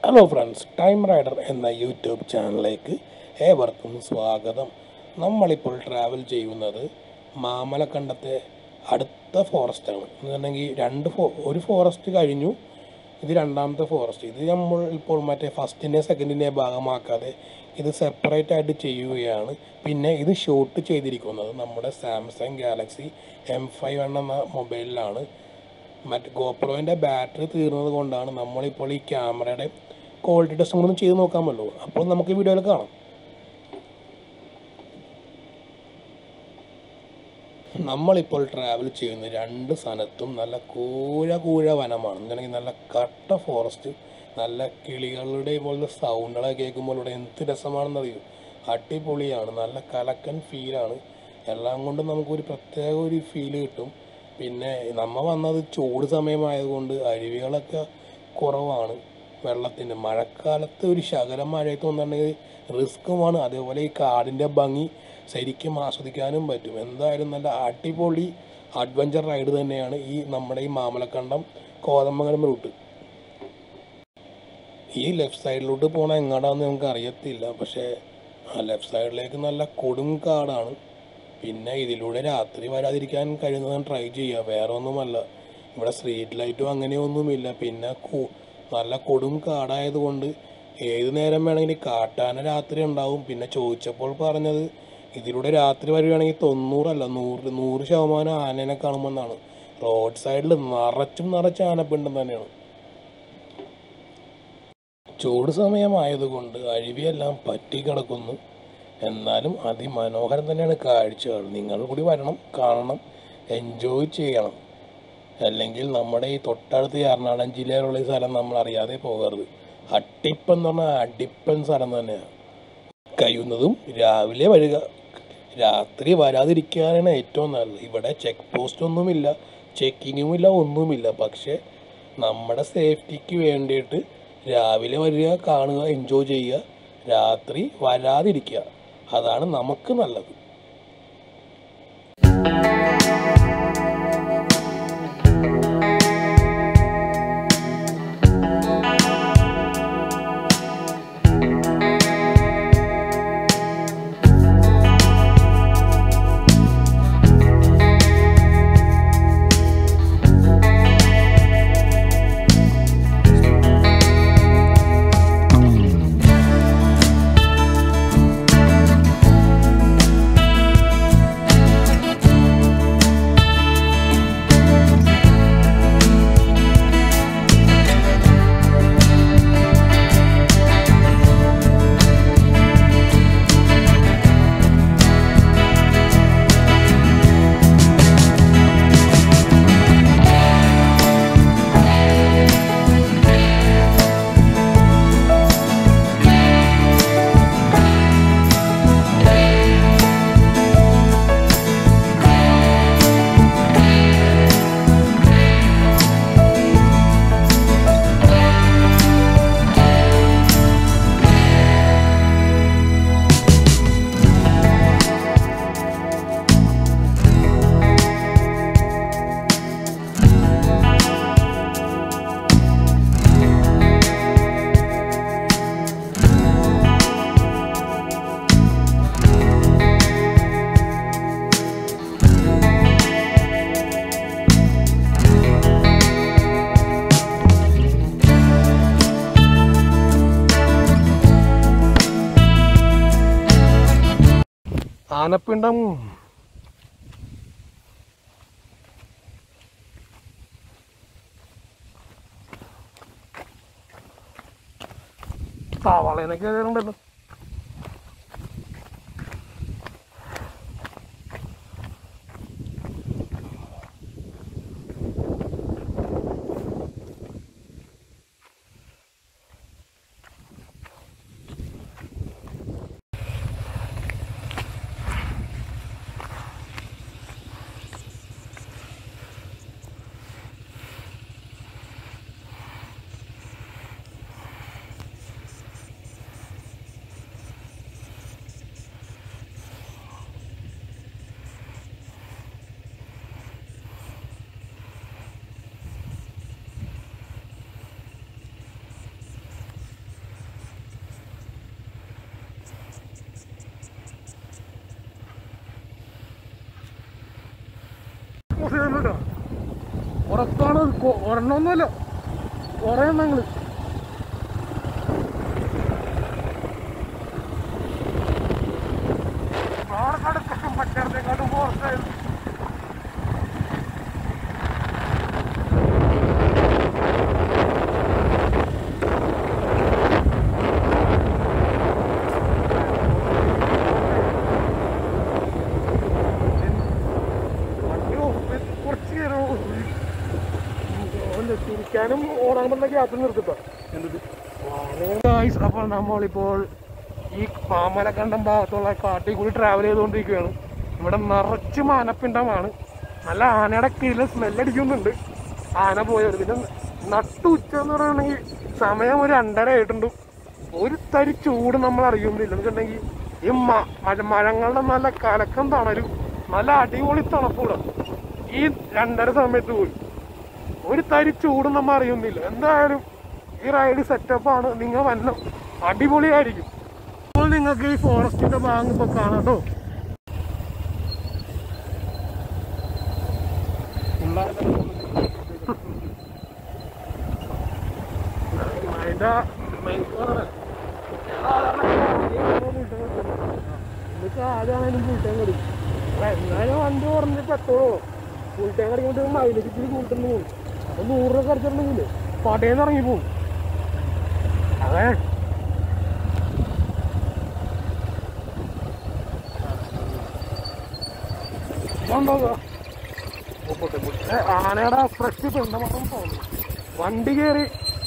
Hello friends time rider എന്ന YouTube ചാനലിലേക്ക് ഏവർക്കും സ്വാഗതം നമ്മളിപ്പോൾ ട്രാവൽ ചെയ്യുന്നത് മാമലക്കണ്ടത്തെ അടുത്ത ഫോറസ്റ്റാണ് എന്നുണ്ടെങ്കിൽ രണ്ട് ഫോ ഒരു ഫോറസ്റ്റ് കഴിഞ്ഞു ഇത് രണ്ടാമത്തെ ഫോറസ്റ്റ് ഇത് നമ്മൾ ഇപ്പോൾ മറ്റേ ഫസ്റ്റിനെ സെക്കൻഡിനെ ഭാഗമാക്കാതെ ഇത് സെപ്പറേറ്റ് ആയിട്ട് ചെയ്യുകയാണ് പിന്നെ ഇത് ഷൂട്ട് ചെയ്തിരിക്കുന്നത് നമ്മുടെ സാംസങ് ഗാലക്സി എം ഫൈവ് എന്ന മൊബൈലിലാണ് മറ്റ് ഗോപ്രോൻ്റെ ബാറ്ററി തീർന്നത് കൊണ്ടാണ് നമ്മളിപ്പോൾ ഈ ക്യാമറയുടെ ക്വാളിറ്റി ടെസ്റ്റും കൂടെ ഒന്ന് ചെയ്ത് നോക്കാമല്ലോ അപ്പോൾ നമുക്ക് ഈ വീഡിയോയിൽ കാണാം നമ്മളിപ്പോൾ ട്രാവൽ ചെയ്യുന്ന രണ്ട് സ്ഥലത്തും നല്ല കൂഴ കൂഴ വനമാണ് എന്നുണ്ടെങ്കിൽ നല്ല കട്ട ഫോറസ്റ്റ് നല്ല കിളികളുടെ പോലുള്ള സൗണ്ടുകളൊക്കെ കേൾക്കുമ്പോൾ ഇവിടെ എന്ത് രസമാണെന്നറിയോ അടിപൊളിയാണ് നല്ല കലക്കൻ ഫീലാണ് എല്ലാം കൊണ്ടും നമുക്കൊരു പ്രത്യേക ഒരു ഫീല് കിട്ടും പിന്നെ നമ്മ വന്നത് ചൂട് സമയമായതുകൊണ്ട് അരുവികളൊക്കെ കുറവാണ് വെള്ളത്തിന് മഴക്കാലത്ത് ഒരു ശകലം മഴയത്ത് വന്നിട്ടുണ്ടെങ്കിൽ റിസ്ക്കുമാണ് അതേപോലെ ഈ കാടിൻ്റെ ഭംഗി ശരിക്കും ആസ്വദിക്കാനും പറ്റും എന്തായാലും നല്ല അടിപൊളി അഡ്വഞ്ചർ റൈഡ് തന്നെയാണ് ഈ നമ്മുടെ ഈ മാമലക്കണ്ടം കോതമംഗലം റൂട്ട് ഈ ലെഫ്റ്റ് സൈഡിലോട്ട് പോകണ എങ്ങോട്ടാന്ന് നമുക്ക് അറിയത്തില്ല പക്ഷേ ആ ലെഫ്റ്റ് സൈഡിലേക്ക് നല്ല കൊടും കാടാണ് പിന്നെ ഇതിലൂടെ രാത്രി വരാതിരിക്കാൻ കഴിയുന്നതാണ് ട്രൈ ചെയ്യുക വേറെ ഒന്നുമല്ല ഇവിടെ സ്ട്രീറ്റ് ലൈറ്റും അങ്ങനെയൊന്നുമില്ല പിന്നെ കു- നല്ല കൊടും കാടായതുകൊണ്ട് ഏത് നേരം വേണമെങ്കിലും കാട്ടാന രാത്രി ഉണ്ടാവും പിന്നെ ചോദിച്ചപ്പോൾ പറഞ്ഞത് ഇതിലൂടെ രാത്രി വരികയാണെങ്കിൽ തൊണ്ണൂറല്ല നൂറ് നൂറ് ശതമാനം ആനേനെ കാണുമെന്നാണ് റോഡ് സൈഡിൽ നിറച്ചും നിറച്ച് ആനപ്പിണ്ടം തന്നെയാണ് ചൂട് സമയമായതുകൊണ്ട് അരുവിയെല്ലാം പറ്റിക്കിടക്കുന്നു എന്നാലും അതിമനോഹരം തന്നെയാണ് കാഴ്ചകൾ നിങ്ങൾ കൂടി വരണം കാണണം എൻജോയ് ചെയ്യണം അല്ലെങ്കിൽ നമ്മുടെ ഈ തൊട്ടടുത്ത് എറണാകുളം ജില്ലയിലുള്ള ഈ സ്ഥലം നമ്മൾ അറിയാതെ പോകരുത് അട്ടിപ്പൻ എന്ന് പറഞ്ഞാൽ അടിപ്പൻ സ്ഥലം തന്നെയാണ് കഴിയുന്നതും രാവിലെ വരിക രാത്രി വരാതിരിക്കാനാണ് ഏറ്റവും നല്ലത് ഇവിടെ ചെക്ക് പോസ്റ്റ് ഒന്നുമില്ല ചെക്കിങ്ങും ഇല്ല ഒന്നുമില്ല പക്ഷേ നമ്മുടെ സേഫ്റ്റിക്ക് വേണ്ടിയിട്ട് രാവിലെ വരിക കാണുക എൻജോയ് ചെയ്യുക രാത്രി വരാതിരിക്കുക അതാണ് നമുക്ക് നല്ലത് ആനപ്പിണ്ടം സവാളേനൊക്കെ ഉണ്ടല്ലോ പോസ്റ്റ് ചെയ്തിട്ടോ ഉറപ്പാണ് കൊ- ഒരെണ്ണമൊന്നുമല്ല കുറേ എണ്ണങ്ങള് വാർക്കടുക്കും പച്ചടത്തേക്കാട്ടും പോസ്റ്റ് ആയിരുന്നു അയ്യോ, ഇത് കുറച്ച് നേരം ഓന് തിരിക്കാനും ഓടാൻ പറ്റുന്ന ഗ്യാപ്പിൽ നിർത്തിട്ടോ അപ്പോൾ നമ്മളിപ്പോൾ ഈ മാമലക്കണ്ടം ഭാഗത്തുള്ള കാട്ടിൽ കൂടി ട്രാവൽ ചെയ്തുകൊണ്ടിരിക്കുകയാണ് ഇവിടെ നിറച്ച് മാനപ്പിണ്ടമാണ് നല്ല ആനയുടെ കീഴിൽ സ്മെല്ലടിക്കുന്നുണ്ട് ആന പോയത് പിന്നെ നട്ടു ഉച്ച എന്ന് പറയുകയാണെങ്കിൽ സമയം ഒരു രണ്ടര ആയിട്ടുണ്ട് ഒരു തരി ചൂട് നമ്മൾ അറിയുന്നില്ല എന്നുവെച്ചിട്ടുണ്ടെങ്കിൽ ഈ മ- മഴ- മഴങ്ങളുടെ നല്ല കലക്കം തണലും നല്ല അടിപൊളി തണുപ്പൂടെ ഈ രണ്ടര സമയത്ത് പോയി ഒരു തരി ചൂടും നമ്മൾ അറിയുന്നില്ല എന്തായാലും ഈ റൈഡ് സെറ്റപ്പാണ് നിങ്ങൾ വന്ന അടിപൊളിയായിരിക്കും അപ്പോൾ നിങ്ങൾക്ക് ഈ ഫോറസ്റ്റിന്റെ ഭാഗം ഇപ്പൊ കാണാം കേട്ടോ അതിന്റെ main corner. ഇതൊക്കെ ആദ്യമാണെങ്കിലും ഫുൾ ടൈം കടിക്കും എന്നാലും വണ്ടി പറഞ്ഞ് പെട്രോളോ ഫുൾ ടൈം കടിക്കുമ്പോൾ മൈലേജ് ഇച്ചിരി കൂട്ടുന്നു പോകും അപ്പൊ നൂറ് രൂപ കടിച്ചിട്ടുണ്ടെങ്കിലേ പടേന്ന് ഇറങ്ങി പോകും അതെ ഇതുണ്ടോ? ഏ, ആനയുടെ ഫ്രഷ് പെണ്ണമാസം തോന്നുന്നു വണ്ടി കയറി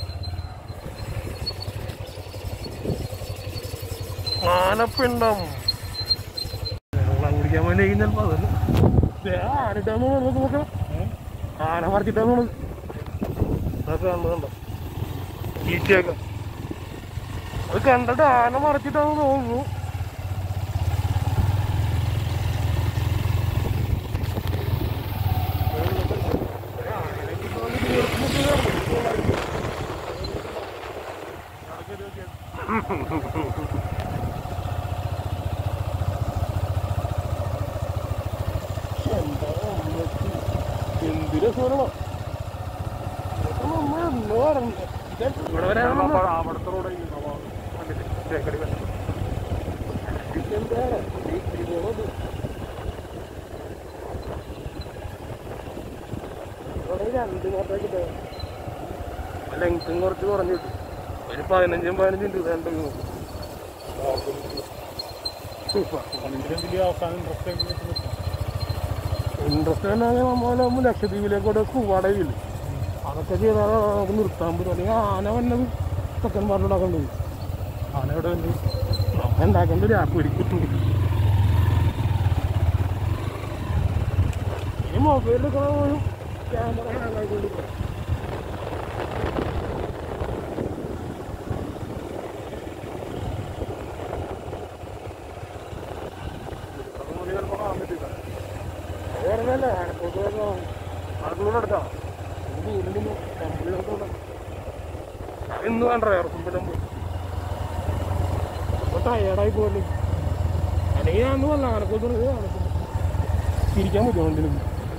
ആനപ്പിണ്ടം വെള്ളം കുടിക്കാൻ വേണ്ടി ചിലപ്പോ അതല്ല ദേ, ആനട്ടാന്ന് തോന്നുന്നു നോക്കണം ആന മറിച്ചിട്ടാന്ന് തോന്നുന്നു അതൊക്കെ കണ്ടു കണ്ടോ ഈറ്റയൊക്കെ അത് കണ്ടിട്ട് ആന മറിച്ചിട്ടാന്ന് തോന്നുന്നു എന്തിനാ സൂരണോ ഇവിടെ വരാൻ അവിടുത്തെ റോഡ് ലെങ്ത്തും കുറച്ച് കുറഞ്ഞു കിട്ടും ഒരു പതിനഞ്ചും പതിനഞ്ചും രൂപ രണ്ട് വലിയ അവസാനം ഇൻട്രസ്റ്റ് ഇൻട്രസ്റ്റ് തന്നെ നമ്മളാകുമ്പോൾ ലക്ഷദ്വീപിലേക്കൂടെ കൂവാടയില്ല അതൊക്കെ ചെയ്താൽ നമുക്ക് നിർത്താൻ പറ്റും അല്ലെങ്കിൽ ആന വന്നത് ചെക്കന്മാരുടെ ഉണ്ടാക്കേണ്ടത് ആന എവിടെ വന്നു നമ്മൾ ഉണ്ടാക്കേണ്ട ഒരു ആപ്പ് ഒരിക്കും ഈ മൊബൈലിൽ പോലും ക്യാമറ ഹാങ് ആയിക്കൊണ്ടിരിക്കും ചിലപ്പോൾ കാണാൻ പറ്റില്ല വേറെ ആനപ്പോട്ട് അടുക്കളടുത്താ ഇന്ന് വേണ്ട ഇറക്കുമ്പോഴും അപ്പൊ ടയേർഡായി പോലെ അല്ലെങ്കിൽ ഞാൻ അന്ന് വല്ല ആനപ്പോട്ട് തിരിക്കാൻ പറ്റുമോ വണ്ടിയിൽ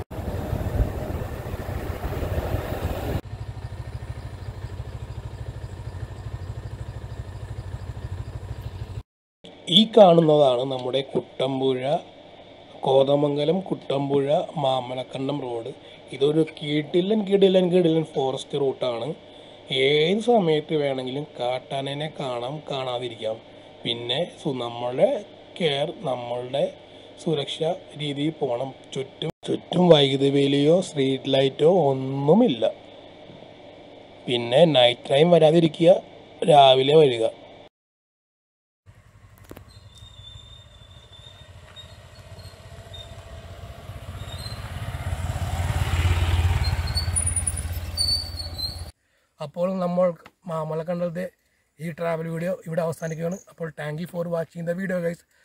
ഈ കാണുന്നതാണ് നമ്മുടെ കുട്ടമ്പുഴ കോതമംഗലം കുട്ടമ്പുഴ മാമലക്കണ്ടം റോഡ് ഇതൊരു കിടിലൻ കിടിലൻ കിടിലൻ ഫോറസ്റ്റ് റൂട്ടാണ് ഏത് സമയത്ത് വേണമെങ്കിലും കാട്ടാനനെ കാണാം കാണാതിരിക്കാം പിന്നെ സു- നമ്മളുടെ കെയർ നമ്മളുടെ സുരക്ഷ രീതിയിൽ പോകണം ചുറ്റും ചുറ്റും വൈദ്യുതി വേലിയോ സ്ട്രീറ്റ് ലൈറ്റോ ഒന്നുമില്ല പിന്നെ നൈറ്റ് ടൈം വരാതിരിക്കുക രാവിലെ വരിക അപ്പോൾ നമ്മൾ മാമലക്കണ്ടത്തെ ഈ ട്രാവൽ വീഡിയോ ഇവിടെ അവസാനിക്കുകയാണ് അപ്പോൾ thank you for watching the video guys